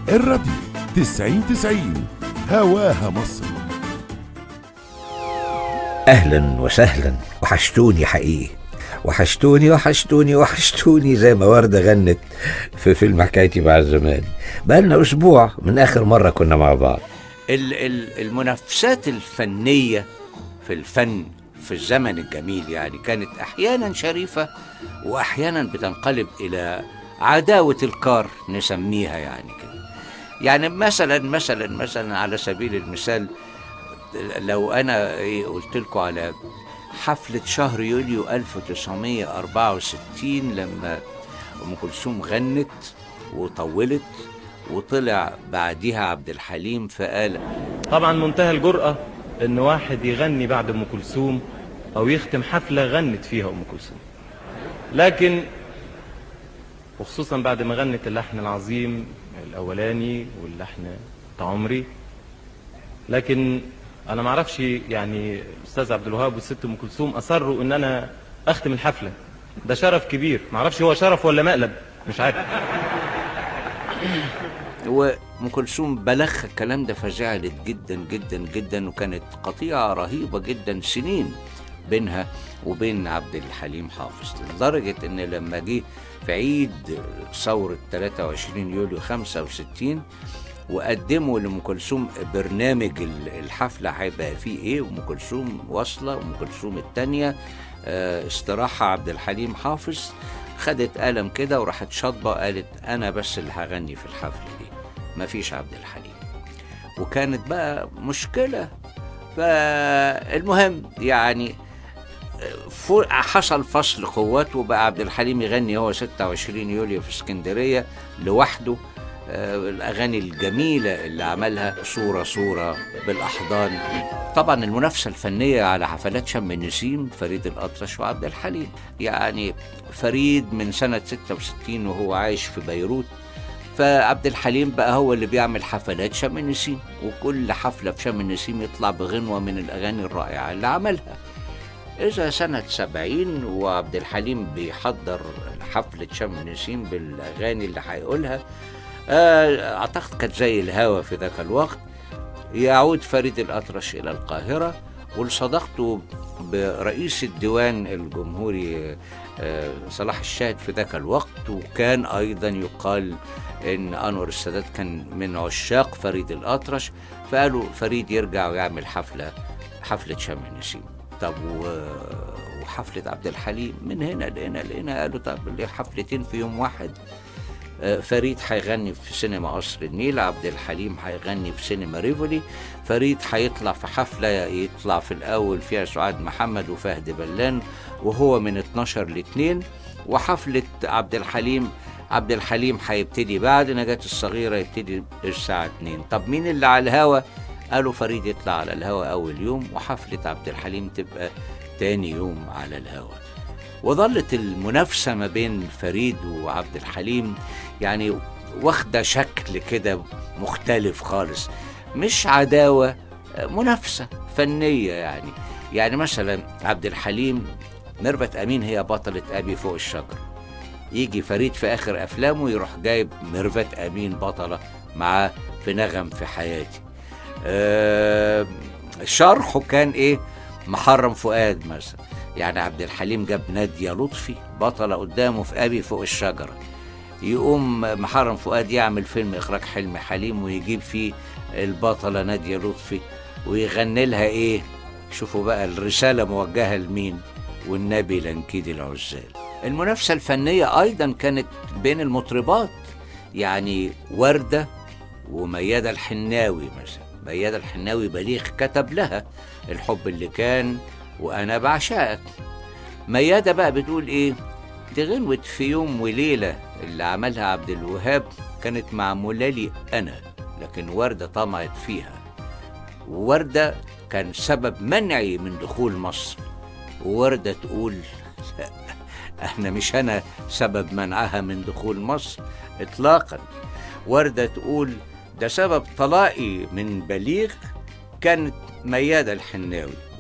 الراديو تسعين تسعين هواها مصر اهلا وسهلا وحشتوني حقيقي وحشتوني وحشتوني وحشتوني زي ما وردة غنت في فيلم حكايتي مع الزمان بقالنا أسبوع من آخر مرة كنا مع بعض ال- ال- المنافسات الفنية في الفن في الزمن الجميل يعني كانت أحيانا شريفة وأحيانا بتنقلب إلى عداوة الكار نسميها يعني كده يعني مثلا مثلا مثلا على سبيل المثال لو انا إيه قلت لكم على حفلة شهر يوليو 1964 لما ام كلثوم غنت وطولت وطلع بعديها عبد الحليم فقال طبعا منتهى الجرأة ان واحد يغني بعد ام كلثوم او يختم حفلة غنت فيها ام كلثوم لكن وخصوصا بعد ما غنت اللحن العظيم الاولاني واللحن بتاع عمري لكن انا ما اعرفش يعني الاستاذ عبد الوهاب والست ام كلثوم اصروا ان انا اختم الحفلة ده شرف كبير ما اعرفش هو شرف ولا مقلب مش عارف وام كلثوم بلغها الكلام ده فزعلت جدا جدا جدا وكانت قطيعه رهيبه جدا سنين بينها وبين عبد الحليم حافظ لدرجه ان لما جه في عيد ثوره 23 يوليو 65 وقدموا لام كلثوم برنامج ال- الحفله هيبقى فيه ايه ام كلثوم واصله ام كلثوم الثانيه استراحه عبد الحليم حافظ خدت قلم كده وراحت شاطبه قالت انا بس اللي هغني في الحفله دي مفيش عبد الحليم وكانت بقى مشكله فالمهم يعني فو- حصل فصل قوات وبقى عبد الحليم يغني هو 26 يوليو في اسكندريه لوحده آه، الاغاني الجميله اللي عملها صوره صوره بالاحضان طبعا المنافسه الفنيه على حفلات شم النسيم فريد الاطرش وعبد الحليم يعني فريد من سنه 66 وهو عايش في بيروت فعبد الحليم بقى هو اللي بيعمل حفلات شم النسيم وكل حفله في شم النسيم يطلع بغنوه من الاغاني الرائعه اللي عملها إذا سنة سبعين وعبد الحليم بيحضر حفلة شم النسيم بالأغاني اللي هيقولها آه، أعتقد كانت زي الهوا في ذاك الوقت يعود فريد الأطرش إلى القاهرة ولصداقته برئيس الديوان الجمهوري آه، صلاح الشاهد في ذاك الوقت وكان أيضا يقال إن أنور السادات كان من عشاق فريد الأطرش فقالوا فريد يرجع ويعمل حفلة حفلة شم النسيم طب و... وحفلة عبد الحليم من هنا لهنا لهنا قالوا طب ليه حفلتين في يوم واحد آه، فريد هيغني في سينما قصر النيل عبد الحليم هيغني في سينما ريفولي فريد هيطلع في حفلة يطلع في الأول فيها سعاد محمد وفهد بلان وهو من 12 ل 2 وحفلة عبد الحليم عبد الحليم هيبتدي بعد نجاة الصغيرة يبتدي الساعة 2 طب مين اللي على الهوا قالوا فريد يطلع على الهوا أول يوم وحفلة عبد الحليم تبقى تاني يوم على الهوا وظلت المنافسة ما بين فريد وعبد الحليم يعني واخدة شكل كده مختلف خالص مش عداوة منافسة فنية يعني يعني مثلا عبد الحليم ميرفت أمين هي بطلة أبي فوق الشجرة يجي فريد في آخر أفلامه يروح جايب ميرفت أمين بطلة معاه في نغم في حياتي آه شرحه كان إيه محرم فؤاد مثلا يعني عبد الحليم جاب نادية لطفي بطلة قدامه في أبي فوق الشجرة يقوم محرم فؤاد يعمل فيلم إخراج حلمي حليم ويجيب فيه البطلة نادية لطفي ويغني لها إيه شوفوا بقى الرسالة موجهة لمين والنبي لنكيد العزال المنافسة الفنية أيضا كانت بين المطربات يعني وردة وميادة الحناوي مثلا ميادة الحناوي بليغ كتب لها الحب اللي كان وأنا بعشقك ميادة بقى بتقول إيه دي غنوة في يوم وليلة اللي عملها عبد الوهاب كانت معمولة لي أنا لكن وردة طمعت فيها ووردة كان سبب منعي من دخول مصر ووردة تقول لا أنا مش أنا سبب منعها من دخول مصر إطلاقا وردة تقول ده سبب طلاقي من بليغ كانت ميادة الحناوي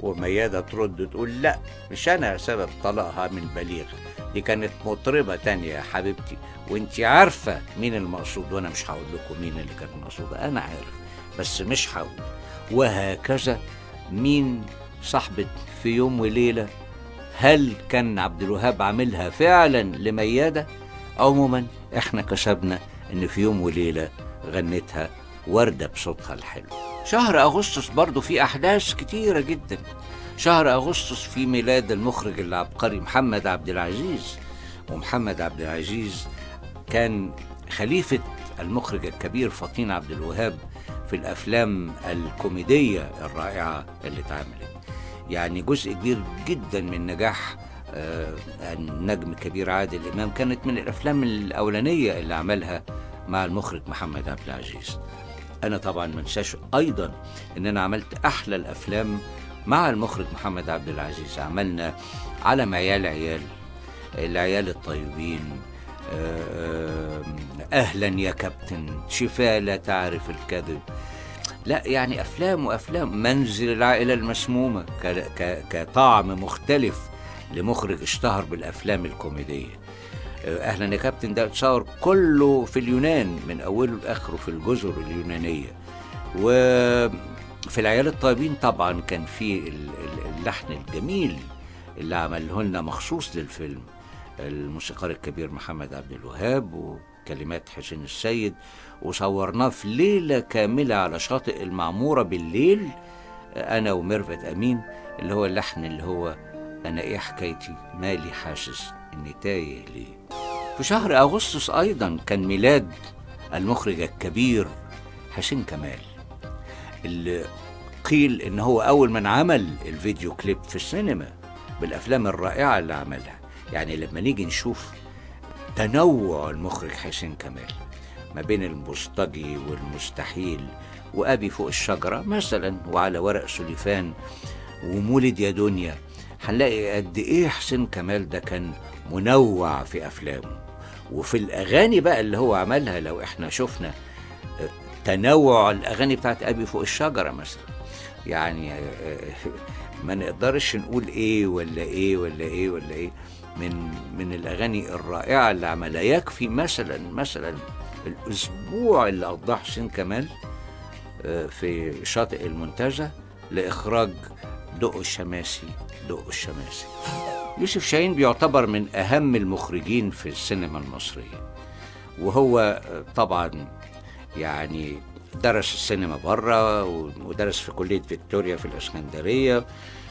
وميادة ترد تقول لا مش أنا سبب طلاقها من بليغ دي كانت مطربة تانية يا حبيبتي وانت عارفة مين المقصود وانا مش هقول لكم مين اللي كانت مقصودة انا عارف بس مش هقول وهكذا مين صاحبة في يوم وليلة هل كان عبد الوهاب عاملها فعلا لميادة عموما احنا كسبنا ان في يوم وليلة غنتها وردة بصوتها الحلو شهر أغسطس برضو في أحداث كتيرة جدا شهر أغسطس في ميلاد المخرج العبقري محمد عبد العزيز ومحمد عبد العزيز كان خليفة المخرج الكبير فطين عبد الوهاب في الأفلام الكوميدية الرائعة اللي اتعملت يعني جزء كبير جدا من نجاح آه، النجم الكبير عادل إمام كانت من الأفلام الأولانية اللي عملها مع المخرج محمد عبد العزيز انا طبعا ما انساش ايضا ان انا عملت احلى الافلام مع المخرج محمد عبد العزيز عملنا على عيال عيال العيال الطيبين آه، اهلا يا كابتن شفاء لا تعرف الكذب لا يعني افلام وافلام منزل العائله المسمومه ك- ك- كطعم مختلف لمخرج اشتهر بالافلام الكوميديه اهلا يا كابتن ده اتصور كله في اليونان من اوله لاخره في الجزر اليونانيه وفي العيال الطيبين طبعا كان في ال- ال- اللحن الجميل اللي عمله لنا مخصوص للفيلم الموسيقار الكبير محمد عبد الوهاب وكلمات حسين السيد وصورناه في ليله كامله على شاطئ المعموره بالليل انا وميرفت امين اللي هو اللحن اللي هو انا ايه حكايتي مالي حاسس اني تايه ليه في شهر اغسطس ايضا كان ميلاد المخرج الكبير حسين كمال اللي قيل ان هو اول من عمل الفيديو كليب في السينما بالافلام الرائعه اللي عملها يعني لما نيجي نشوف تنوع المخرج حسين كمال ما بين البوسطجي والمستحيل وابي فوق الشجره مثلا وعلى ورق سليفان ومولد يا دنيا هنلاقي قد ايه حسين كمال ده كان منوع في افلامه وفي الاغاني بقى اللي هو عملها لو احنا شفنا آه، تنوع الاغاني بتاعت ابي فوق الشجره مثلا يعني آه، ما نقدرش نقول ايه ولا ايه ولا ايه ولا ايه من من الاغاني الرائعه اللي عملها يكفي مثلا مثلا الاسبوع اللي قضاه حسين كمال آه، في شاطئ المنتزه لاخراج دق الشماسي دق الشماسي يوسف شاهين بيعتبر من اهم المخرجين في السينما المصريه وهو آه، طبعا يعني درس السينما بره ودرس في كليه فيكتوريا في الاسكندريه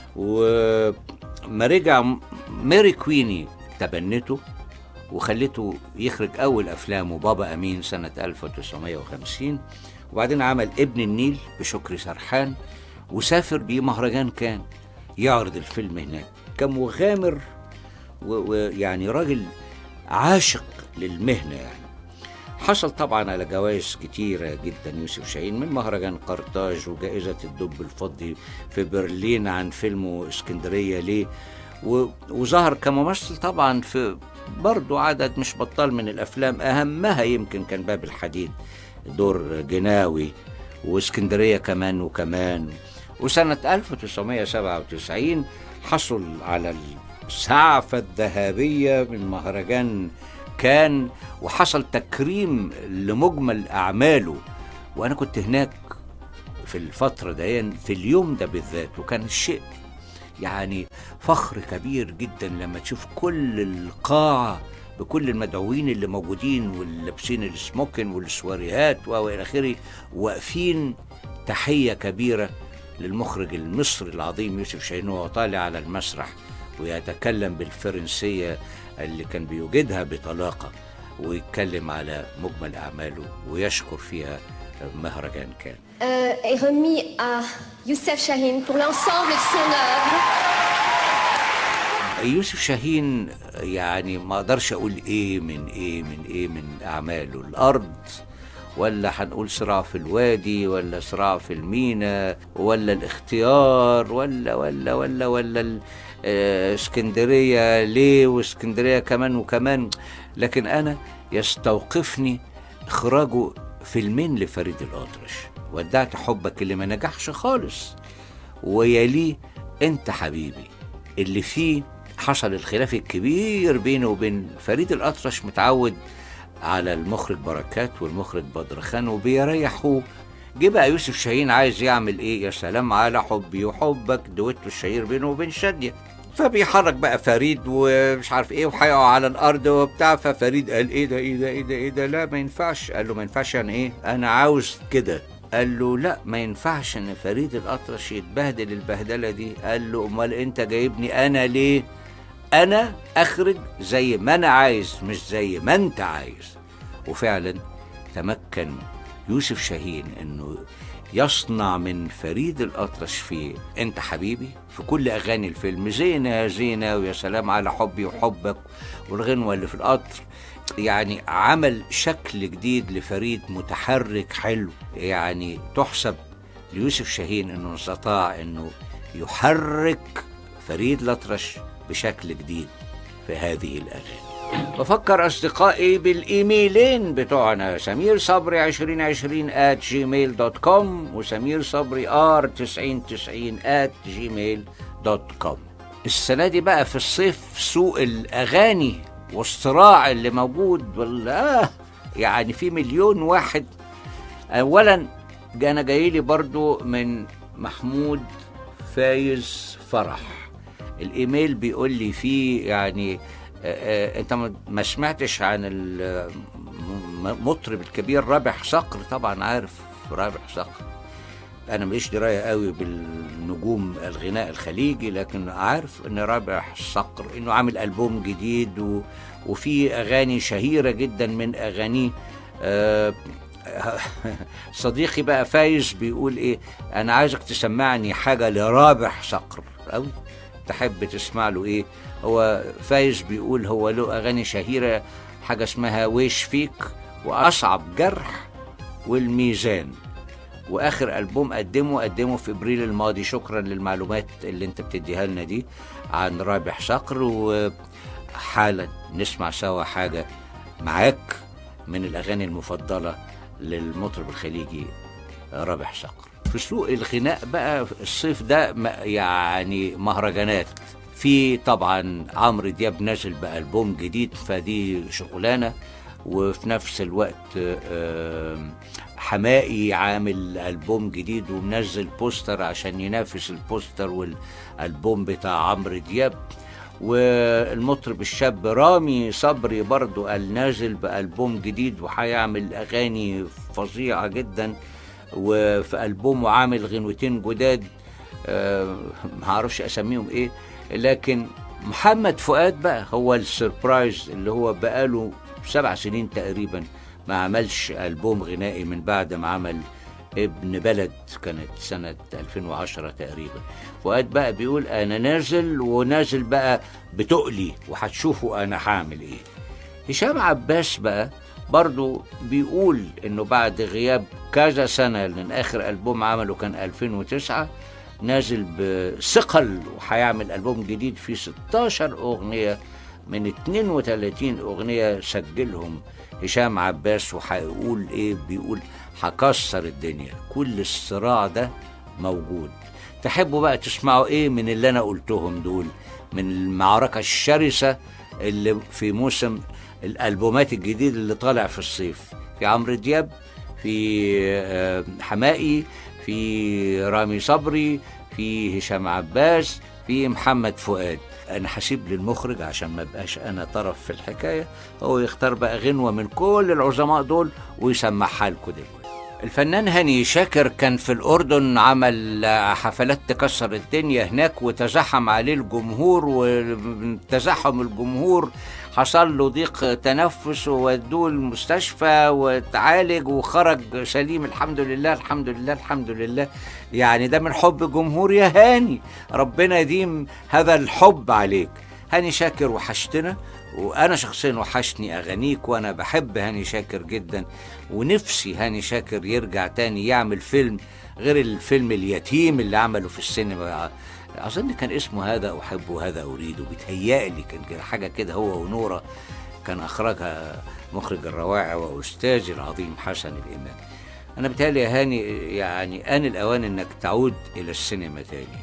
وما رجع ماري كويني تبنته وخلته يخرج أول أفلامه بابا أمين سنة 1950 وبعدين عمل ابن النيل بشكري سرحان وسافر بيه مهرجان كان يعرض الفيلم هناك كان مغامر و- ويعني راجل عاشق للمهنة يعني حصل طبعا على جوائز كتيرة جدا يوسف شاهين من مهرجان قرطاج وجائزة الدب الفضي في برلين عن فيلمه اسكندرية ليه و- وظهر كممثل طبعا في برضو عدد مش بطال من الأفلام أهمها يمكن كان باب الحديد دور جناوي واسكندرية كمان وكمان وسنة 1997 حصل على السعفة الذهبية من مهرجان كان وحصل تكريم لمجمل أعماله وأنا كنت هناك في الفترة دي في اليوم ده بالذات وكان الشيء يعني فخر كبير جدا لما تشوف كل القاعة بكل المدعوين اللي موجودين واللي لابسين السموكن والسواريهات والى اخره واقفين تحية كبيرة للمخرج المصري العظيم يوسف شاهين وهو طالع على المسرح ويتكلم بالفرنسية اللي كان بيوجدها بطلاقة ويتكلم على مجمل أعماله ويشكر فيها مهرجان كان euh, est remis à Youssef Chahine pour l'ensemble de son œuvre. يوسف شاهين يعني ما اقدرش اقول ايه من ايه من ايه من اعماله الارض ولا هنقول صراع في الوادي ولا صراع في المينا ولا الاختيار ولا ولا ولا ولا ال- آه، اسكندريه ليه واسكندريه كمان وكمان لكن انا يستوقفني اخراجه فيلمين لفريد الاطرش ودعت حبك اللي ما نجحش خالص ويليه انت حبيبي اللي فيه حصل الخلاف الكبير بينه وبين فريد الأطرش متعود على المخرج بركات والمخرج بدر خان وبيريحوه جه بقى يوسف شاهين عايز يعمل ايه يا سلام على حبي وحبك دويتو الشهير بينه وبين شادية فبيحرك بقى فريد ومش عارف ايه وهيقعوا على الارض وبتاع ففريد قال ايه ده ايه ده ايه ده ايه ده لا ما ينفعش قال له ما ينفعش يعني ايه انا عاوز كده قال له لا ما ينفعش ان فريد الاطرش يتبهدل البهدله دي قال له امال انت جايبني انا ليه انا اخرج زي ما انا عايز مش زي ما انت عايز وفعلا تمكن يوسف شاهين انه يصنع من فريد الأطرش في أنت حبيبي في كل أغاني الفيلم زينة يا زينة ويا سلام على حبي وحبك والغنوة اللي في القطر يعني عمل شكل جديد لفريد متحرك حلو يعني تحسب ليوسف شاهين انه استطاع انه يحرك فريد الأطرش بشكل جديد في هذه الأغاني بفكر أصدقائي بالإيميلين بتوعنا سمير صبري 2020 at gmail دوت كوم وسمير صبري r 9090 at gmail دوت كوم السنة دي بقى في الصيف سوق الأغاني والصراع اللي موجود ولا آه يعني في مليون واحد أولا أنا جاي لي برضو من محمود فايز فرح الايميل بيقول لي فيه يعني آه، آه، انت ما- ما سمعتش عن المطرب الكبير رابح صقر طبعا عارف رابح صقر انا ماليش درايه قوي بالنجوم الغناء الخليجي لكن عارف ان رابح صقر انه عامل البوم جديد و... وفي اغاني شهيره جدا من اغانيه آه، صديقي بقى فايز بيقول ايه انا عايزك تسمعني حاجه لرابح صقر قوي تحب تسمع له ايه هو فايز بيقول هو له اغاني شهيره حاجه اسمها ويش فيك واصعب جرح والميزان واخر البوم قدمه قدمه في ابريل الماضي شكرا للمعلومات اللي انت بتديها لنا دي عن رابح صقر وحالا نسمع سوا حاجه معاك من الاغاني المفضله للمطرب الخليجي رابح صقر في سوق الغناء بقى الصيف ده م- يعني مهرجانات في طبعا عمرو دياب نازل بألبوم جديد فدي شغلانة وفي نفس الوقت آم، حمائي عامل ألبوم جديد ومنزل بوستر عشان ينافس البوستر والألبوم بتاع عمرو دياب والمطرب الشاب رامي صبري برضو قال نازل بألبوم جديد وهيعمل أغاني فظيعة جدا وفي ألبومه عامل غنوتين جداد آه، ما اعرفش اسميهم ايه لكن محمد فؤاد بقى هو السربرايز اللي هو بقاله سبع سنين تقريبا ما عملش ألبوم غنائي من بعد ما عمل ابن بلد كانت سنة 2010 تقريبا فؤاد بقى بيقول أنا نازل ونازل بقى بتقلي وهتشوفوا أنا هعمل إيه هشام عباس بقى برضو بيقول انه بعد غياب كذا سنة لان اخر البوم عمله كان 2009 نازل بثقل وهيعمل البوم جديد فيه 16 اغنية من 32 اغنية سجلهم هشام عباس وهيقول ايه بيقول هكسر الدنيا كل الصراع ده موجود تحبوا بقى تسمعوا ايه من اللي انا قلتهم دول من المعركة الشرسة اللي في موسم الالبومات الجديد اللي طالع في الصيف في عمرو دياب في آه، حمائي في رامي صبري في هشام عباس في محمد فؤاد انا هسيب للمخرج عشان ما بقاش انا طرف في الحكايه هو يختار بقى غنوه من كل العظماء دول ويسمعها لكم دلوقتي الفنان هاني شاكر كان في الأردن عمل حفلات تكسر الدنيا هناك وتزحم عليه الجمهور وتزحم الجمهور حصل له ضيق تنفس وودوه المستشفى وتعالج وخرج سليم الحمد لله الحمد لله الحمد لله يعني ده من حب الجمهور يا هاني ربنا يديم هذا الحب عليك هاني شاكر وحشتنا وانا شخصيا وحشني اغانيك وانا بحب هاني شاكر جدا ونفسي هاني شاكر يرجع تاني يعمل فيلم غير الفيلم اليتيم اللي عمله في السينما اظن كان اسمه هذا احب وهذا اريد بيتهيألي كان كده حاجه كده هو ونوره كان اخرجها مخرج الروائع واستاذي العظيم حسن الامام انا بتهيألي يا هاني يعني ان الاوان انك تعود الى السينما تاني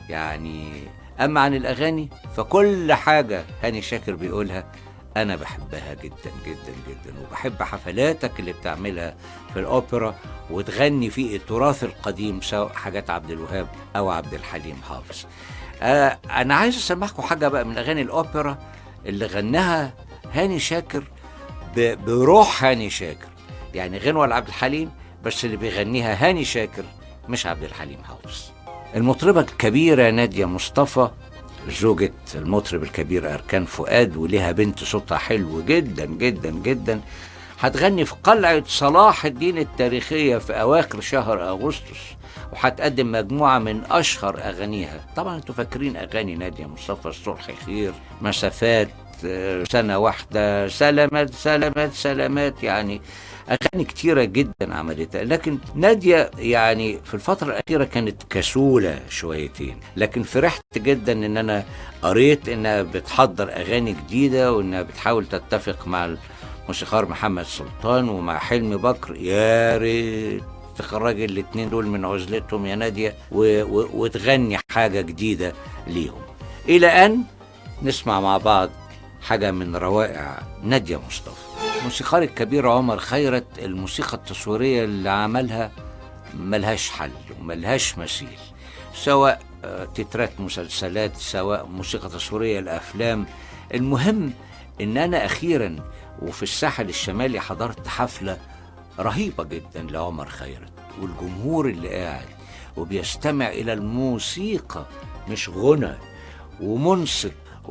يعني اما عن الاغاني فكل حاجه هاني شاكر بيقولها انا بحبها جدا جدا جدا وبحب حفلاتك اللي بتعملها في الاوبرا وتغني في التراث القديم سواء حاجات عبد الوهاب او عبد الحليم حافظ آه انا عايز اسمعكم حاجه بقى من اغاني الاوبرا اللي غناها هاني شاكر ب- بروح هاني شاكر يعني غنوة لعبد الحليم بس اللي بيغنيها هاني شاكر مش عبد الحليم حافظ المطربة الكبيرة نادية مصطفى زوجة المطرب الكبير أركان فؤاد وليها بنت صوتها حلو جدا جدا جدا هتغني في قلعة صلاح الدين التاريخية في أواخر شهر أغسطس وهتقدم مجموعة من أشهر أغانيها طبعا انتوا فاكرين أغاني نادية مصطفى الصلح خير مسافات آه، سنة واحدة سلامات سلامات سلامات يعني أغاني كتيرة جدا عملتها لكن نادية يعني في الفترة الأخيرة كانت كسولة شويتين لكن فرحت جدا إن أنا قريت إنها بتحضر أغاني جديدة وإنها بتحاول تتفق مع الموسيقار محمد سلطان ومع حلمي بكر يا ريت تخرجي الاتنين دول من عزلتهم يا نادية و... و... وتغني حاجة جديدة ليهم إلى أن نسمع مع بعض حاجة من روائع نادية مصطفى الموسيقار الكبير عمر خيرت الموسيقى التصويرية اللي عملها ملهاش حل وملهاش مثيل سواء آه، تترات مسلسلات سواء موسيقى تصويرية لأفلام المهم إن أنا أخيرا وفي الساحل الشمالي حضرت حفلة رهيبة جدا لعمر خيرت والجمهور اللي قاعد وبيستمع إلى الموسيقى مش غنى ومنصت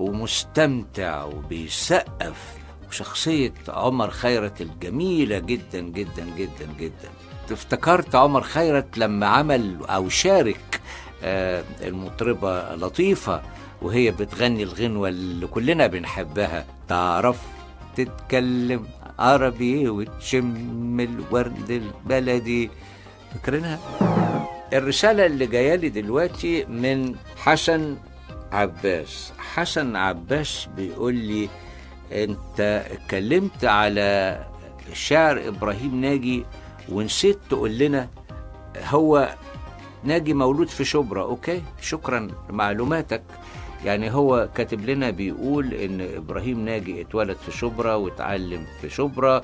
ومستمتع وبيسقف وشخصية عمر خيرت الجميلة جدا جدا جدا جدا افتكرت عمر خيرت لما عمل أو شارك آه، المطربة لطيفة وهي بتغني الغنوة اللي كلنا بنحبها تعرف تتكلم عربي وتشم الورد البلدي فاكرينها؟ الرسالة اللي جاية لي دلوقتي من حسن عباس حسن عباس بيقول لي انت اتكلمت على شعر ابراهيم ناجي ونسيت تقول لنا هو ناجي مولود في شبرا اوكي شكرا لمعلوماتك يعني هو كاتب لنا بيقول ان ابراهيم ناجي اتولد في شبرا واتعلم في شبرا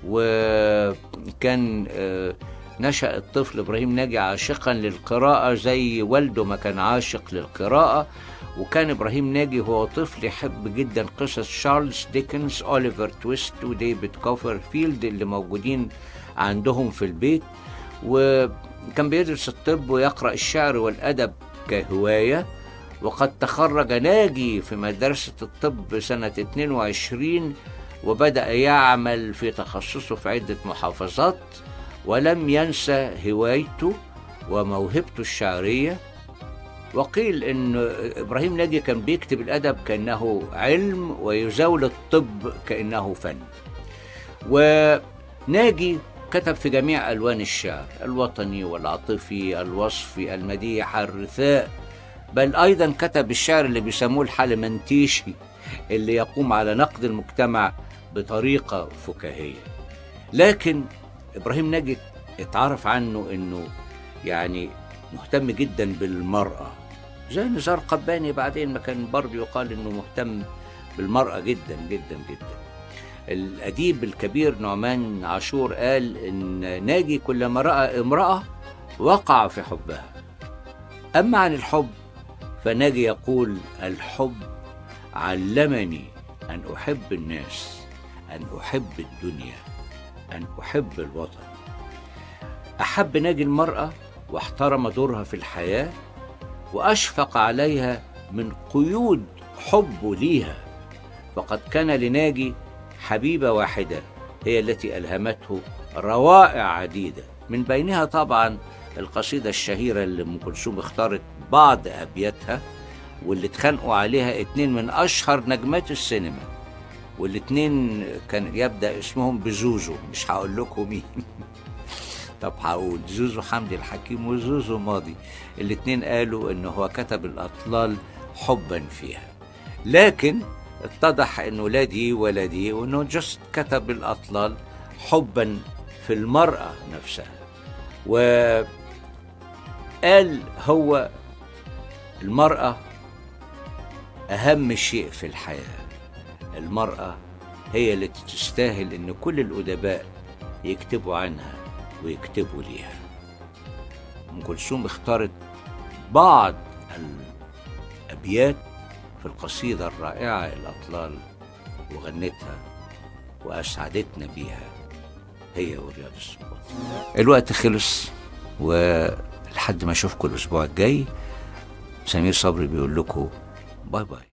وكان آه، نشأ الطفل ابراهيم ناجي عاشقا للقراءة زي والده ما كان عاشق للقراءة وكان ابراهيم ناجي هو طفل يحب جدا قصص شارلز ديكنز اوليفر تويست وديفيد كوفرفيلد اللي موجودين عندهم في البيت وكان بيدرس الطب ويقرأ الشعر والأدب كهواية وقد تخرج ناجي في مدرسة الطب سنة 22 وبدأ يعمل في تخصصه في عدة محافظات ولم ينسى هوايته وموهبته الشعرية وقيل ان ابراهيم ناجي كان بيكتب الادب كانه علم ويزاول الطب كانه فن وناجي كتب في جميع الوان الشعر الوطني والعاطفي الوصفي المديح الرثاء بل ايضا كتب الشعر اللي بيسموه الحلمنتيشي اللي يقوم على نقد المجتمع بطريقه فكاهيه لكن ابراهيم ناجي اتعرف عنه انه يعني مهتم جدا بالمرأة زي نزار قباني بعدين ما كان برضه يقال انه مهتم بالمرأة جدا جدا جدا الأديب الكبير نعمان عاشور قال إن ناجي كلما رأى امرأة وقع في حبها أما عن الحب فناجي يقول الحب علمني أن أحب الناس أن أحب الدنيا أن أحب الوطن أحب ناجي المرأة واحترم دورها في الحياة وأشفق عليها من قيود حبه ليها فقد كان لناجي حبيبة واحدة هي التي ألهمته روائع عديدة من بينها طبعا القصيدة الشهيرة اللي أم كلثوم اختارت بعض أبياتها واللي اتخانقوا عليها اتنين من أشهر نجمات السينما والاتنين كان يبدأ اسمهم بزوزو مش هقول لكم مين طب هقول زوزو حمدي الحكيم وزوزو ماضي الاتنين قالوا ان هو كتب الاطلال حبا فيها لكن اتضح انه لا دي ولا دي وانه جست كتب الاطلال حبا في المرأة نفسها وقال هو المرأة أهم شيء في الحياة المرأة هي اللي تستاهل إن كل الأدباء يكتبوا عنها ويكتبوا ليها أم كلثوم اختارت بعض الأبيات في القصيدة الرائعة الأطلال وغنتها وأسعدتنا بيها هي ورياض السنباطي الوقت خلص ولحد ما أشوفكم الأسبوع الجاي سمير صبري بيقول لكم باي باي